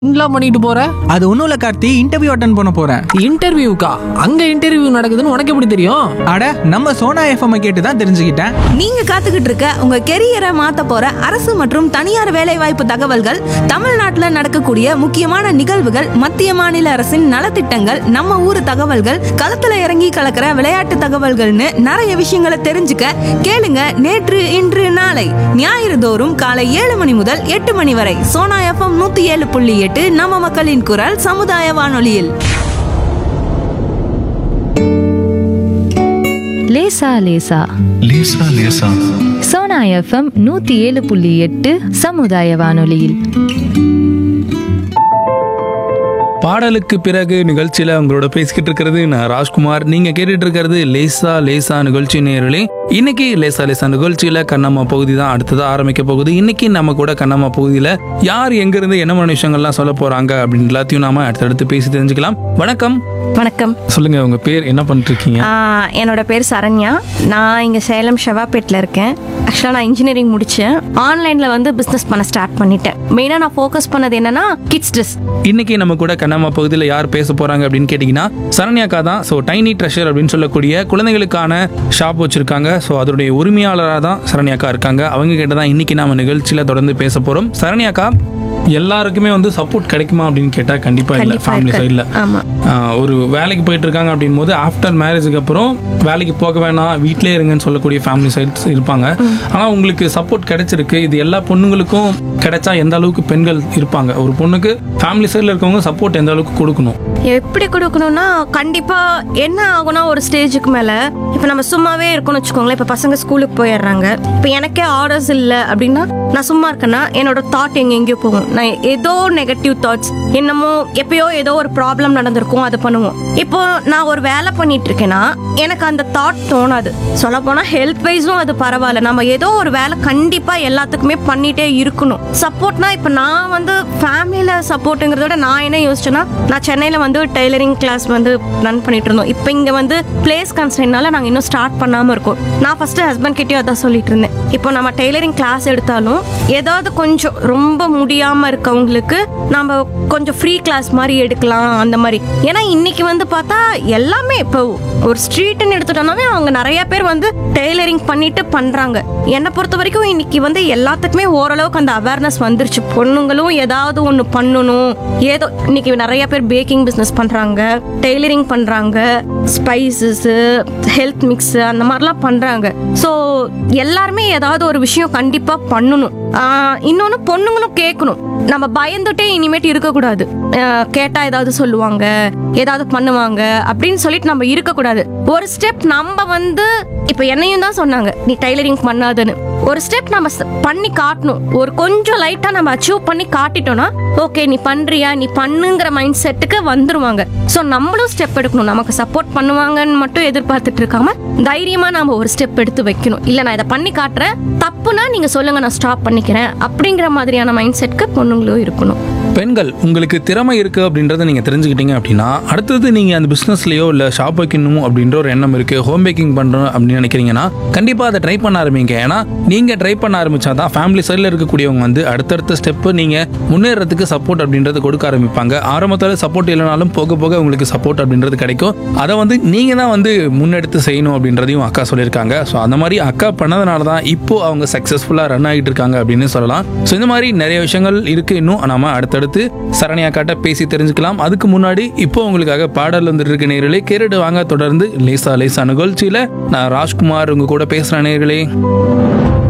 இன்லாம் பண்ணிட்டு போற அது ஒன்றும் இல்லை கார்த்தி இன்டர்வியூ அட்டன் பண்ண போகிறேன் இன்டர்வியூக்கா அங்க இன்டர்வியூ நடக்குதுன்னு உனக்கு எப்படி தெரியும் அட நம்ம சோனா எஃப்எம் கேட்டு தான் தெரிஞ்சுக்கிட்டேன் நீங்க காத்துக்கிட்டு இருக்க உங்க கெரியரை மாத்த போற அரசு மற்றும் தனியார் வேலைவாய்ப்பு தகவல்கள் தமிழ்நாட்டுல நடக்கக்கூடிய முக்கியமான நிகழ்வுகள் மத்திய மாநில அரசின் நலத்திட்டங்கள் நம்ம ஊர் தகவல்கள் களத்துல இறங்கி கலக்கிற விளையாட்டு தகவல்கள்னு நிறைய விஷயங்களை தெரிஞ்சுக்க கேளுங்க நேற்று இன்று நாளை ஞாயிறு தோறும் காலை ஏழு மணி முதல் எட்டு மணி வரை சோனா எஃப்எம் நூத்தி ஏழு புள்ளி எட்டு நம்ம மக்களின் குரல் சமுதாய வானொலியில் லேசா லேசா லேசா லேசா சோனா எஃப்எம் நூத்தி ஏழு புள்ளி எட்டு சமுதாய வானொலியில் பாடலுக்கு பிறகு நிகழ்ச்சியில உங்களோட பேசிக்கிட்டு இருக்கிறது நான் ராஜ்குமார் நீங்க கேட்டுட்டு இருக்கிறது லேசா லேசா நிகழ்ச்சி நேரலே இன்னைக்கு லேசா லேசா நிகழ்ச்சியில கண்ணம்மா பகுதி தான் அடுத்ததா ஆரம்பிக்க போகுது இன்னைக்கு நம்ம கூட கண்ணம்மா பகுதியில யார் எங்க இருந்து என்ன மாதிரி விஷயங்கள்லாம் சொல்ல போறாங்க அப்படின்னு எல்லாத்தையும் நாம அடுத்தடுத்து பேசி தெரிஞ்சுக்கலாம் வணக்கம் வணக்கம் சொல்லுங்க உங்க பேர் என்ன பண்ணிட்டு இருக்கீங்க ஆஹ் என்னோட பேர் சரண்யா நான் இங்கே சேலம் ஷெவாப்பேட்டில் இருக்கேன் ஆக்சுவலாக நான் இன்ஜினியரிங் முடித்தேன் ஆன்லைனில் வந்து பிஸ்னஸ் பண்ண ஸ்டார்ட் பண்ணிட்டேன் மெயினாக நான் ஃபோக்கஸ் பண்ணது என்னன்னா கிட்ஸ் ட்ரெஸ் இன்னைக்கு நம்ம கூட கண்ணம்மா பகுதியில் யார் பேச போறாங்க அப்படின்னு கேட்டிங்கன்னா சரண்யாக்கா தான் ஸோ டைனி ட்ரெஷர் அப்படின்னு சொல்லக்கூடிய குழந்தைகளுக்கான ஷாப் வச்சிருக்காங்க ஸோ அதோடைய உரிமையாளராக தான் சரண்யாக்கா இருக்காங்க அவங்க கிட்ட தான் இன்னைக்கு நாம நிகழ்ச்சியில் தொடர்ந்து பேச போறோம் சரண்யாக்கா எல்லாருக்குமே வந்து சப்போர்ட் கிடைக்குமா அப்படின்னு கேட்டா கண்டிப்பா இல்ல கண்டிப்பா ஃபேமிலி இருக்காது. சைடில் ஆமா. ஒரு வேலைக்கு போயிட்டு இருக்காங்க அப்படின் போது ஆஃப்டர் மேரேஜுக்கு அப்புறம் வேலைக்கு போக வேணாம் வீட்டிலே இருங்கன்னு சொல்லக்கூடிய ஃபேமிலி சைட்ஸ் இருப்பாங்க ஆனா உங்களுக்கு சப்போர்ட் கிடைச்சிருக்கு இது எல்லா பொண்ணுங்களுக்கும் கிடைச்சா எந்த அளவுக்கு பெண்கள் இருப்பாங்க ஒரு பொண்ணுக்கு ஃபேமிலி சைடில் இருக்கவங்க சப்போர்ட் எந்த அளவுக்கு கொடுக்கணும் எப்படி கொடுக்கணும்னா கண்டிப்பாக என்ன ஆகும்னா ஒரு ஸ்டேஜுக்கு மேலே இப்போ நம்ம சும்மாவே இருக்கணும்னு வச்சுக்கோங்களேன் இப்போ பசங்க ஸ்கூலுக்கு போயிடுறாங்க இப்போ எனக்கே ஆர்டர்ஸ் இல்லை அப்படின்னா நான் சும்மா இருக்கேன்னா என்னோட தாட் எங்கே எங்கேயோ போகும் நான் ஏதோ நெகட்டிவ் தாட்ஸ் என்னமோ எப்பயோ ஏதோ ஒரு ப்ராப்ளம் நடந்திருக்கும் அது பண்ணுவோம் இப்போ நான் ஒரு வேலை பண்ணிட்டு இருக்கேன்னா எனக்கு அந்த தாட் தோணாது சொல்ல போனால் ஹெல்த் வைஸும் அது பரவாயில்ல நம்ம ஏதோ ஒரு வேலை கண்டிப்பாக எல்லாத்துக்குமே பண்ணிட்டே இருக்கணும் சப்போர்ட்னா இப்போ நான் வந்து ஃபேமிலியில் சப்போர்ட்டுங்கிறத விட நான் என்ன யோசிச்சேன்னா நான் சென்னையில் வந்து டெய்லரிங் கிளாஸ் வந்து ரன் பண்ணிட்டு இருந்தோம் இப்போ இங்கே வந்து பிளேஸ் கன்ஸ்டன்ட்னால நாங்கள் இன்னும் ஸ்டார்ட் பண்ணாமல் இருக்கோம் நான் ஃபஸ்ட்டு ஹஸ்பண்ட் கிட்டேயும் அதான் சொல்லிட்டு இருந்தேன் இப்போ நம்ம டெய்லரிங் கிளாஸ் எடுத்தாலும் ஏதாவது கொஞ்சம் ரொம்ப முடியாமல் இருக்கவங்களுக்கு நம்ம கொஞ்சம் ஃப்ரீ கிளாஸ் மாதிரி எடுக்கலாம் அந்த மாதிரி ஏன்னா இன்னைக்கு வந்து பார்த்தா எல்லாமே இப்போ ஒரு ஸ்ட்ரீட்னு எடுத்துட்டோம்னாவே அவங்க நிறைய பேர் வந்து டெய்லரிங் பண்ணிட்டு பண்றாங்க என்னை பொறுத்த வரைக்கும் இன்னைக்கு வந்து எல்லாத்துக்குமே ஓரளவுக்கு அந்த அவேர்னஸ் வந்துருச்சு பொண்ணுங்களும் ஏதாவது ஒன்று பண்ணணும் ஏதோ இன்னைக்கு நிறைய பேர் பேக்கிங் பிஸ்னஸ் பண்றாங்க டெய்லரிங் பண்றாங்க ஸ்பைசஸ் ஹெல்த் மிக்ஸ் அந்த மாதிரிலாம் பண்றாங்க ஸோ எல்லாருமே ஏதாவது ஒரு விஷயம் கண்டிப்பா பண்ணணும் ஆஹ் இன்னொன்னு பொண்ணுங்களும் கேட்கணும் நம்ம பயந்துட்டே இனிமேட்டு இருக்கக்கூடாது ஆஹ் கேட்டா ஏதாவது சொல்லுவாங்க ஏதாவது பண்ணுவாங்க அப்படின்னு சொல்லிட்டு நம்ம இருக்கக்கூடாது ஒரு ஸ்டெப் நம்ம வந்து இப்போ என்னையும் தான் சொன்னாங்க நீ டைலரிங் பண்ணாதுன்னு ஒரு ஸ்டெப் நம்ம ச- பண்ணி காட்டணும் ஒரு கொஞ்சம் லைட்டா நம்ம அச்சீவ் பண்ணி காட்டிட்டோம்னா ஓகே நீ பண்றியா நீ பண்ணுங்கிற மைண்ட் செட்டுக்கு வந்துருவாங்க ஸோ நம்மளும் ஸ்டெப் எடுக்கணும் நமக்கு சப்போர்ட் பண்ணுவாங்கன்னு மட்டும் எதிர்பார்த்துட்டு இருக்காம தைரியமா நாம ஒரு ஸ்டெப் எடுத்து வைக்கணும் இல்ல நான் இதை பண்ணி காட்டுறேன் தப்புனா நீங்க சொல்லுங்க நான் ஸ்டாப் பண்ணிக்கிறேன் அப்படிங்கிற மாதிரியான மைண்ட் செட்க்கு பொண்ணுங்களும் இருக்கணும் பெண்கள் உங்களுக்கு திறமை இருக்கு அப்படின்றத நீங்க தெரிஞ்சுக்கிட்டீங்க அப்படின்னா அடுத்தது நீங்க அந்த பிசினஸ்லயோ இல்ல ஷாப் வைக்கணும் அப்படின்ற ஒரு எண்ணம் இருக்கு ஹோம் பேக்கிங் பண்றோம் அப்படின்னு நினைக்கிறீங்கன்னா கண்டிப்பா அதை ட்ரை பண்ண ஆரம்பிங்க ஏன்னா நீங்க ட்ரை பண்ண ஆரம்பிச்சாதான் ஃபேமிலி சைடில் இருக்கக்கூடியவங்க வந்து அடுத்தடுத்த ஸ்டெப் நீங்க முன்னேறதுக்கு சப்போர்ட் அப்படின்றது கொடுக்க ஆரம்பிப்பாங்க ஆரம்பத்தில் சப்போர்ட் இல்லைனாலும் போக போக உங்களுக்கு சப்போர்ட் அப்படின்றது கிடைக்கும் அதை வந்து நீங்க தான் வந்து முன்னெடுத்து செய்யணும் அப்படின்றதையும் அக்கா சொல்லியிருக்காங்க ஸோ அந்த மாதிரி அக்கா பண்ணதுனால தான் இப்போ அவங்க சக்ஸஸ்ஃபுல்லாக ரன் ஆகிட்டு இருக்காங்க அப்படின்னு சொல்லலாம் ஸோ இந்த மாதிரி நிறைய விஷயங்கள் இருக்கு இன்னும் நாம அடுத்தடுத்து சரண்யா காட்ட பேசி தெரிஞ்சுக்கலாம் அதுக்கு முன்னாடி இப்போ உங்களுக்காக பாடல் வந்துட்டு இருக்க நேர்களே கேரட்டு வாங்க தொடர்ந்து லேசா லேசா நிகழ்ச்சியில நான் ராஜ்குமார் உங்க கூட பேசுற நேர்களே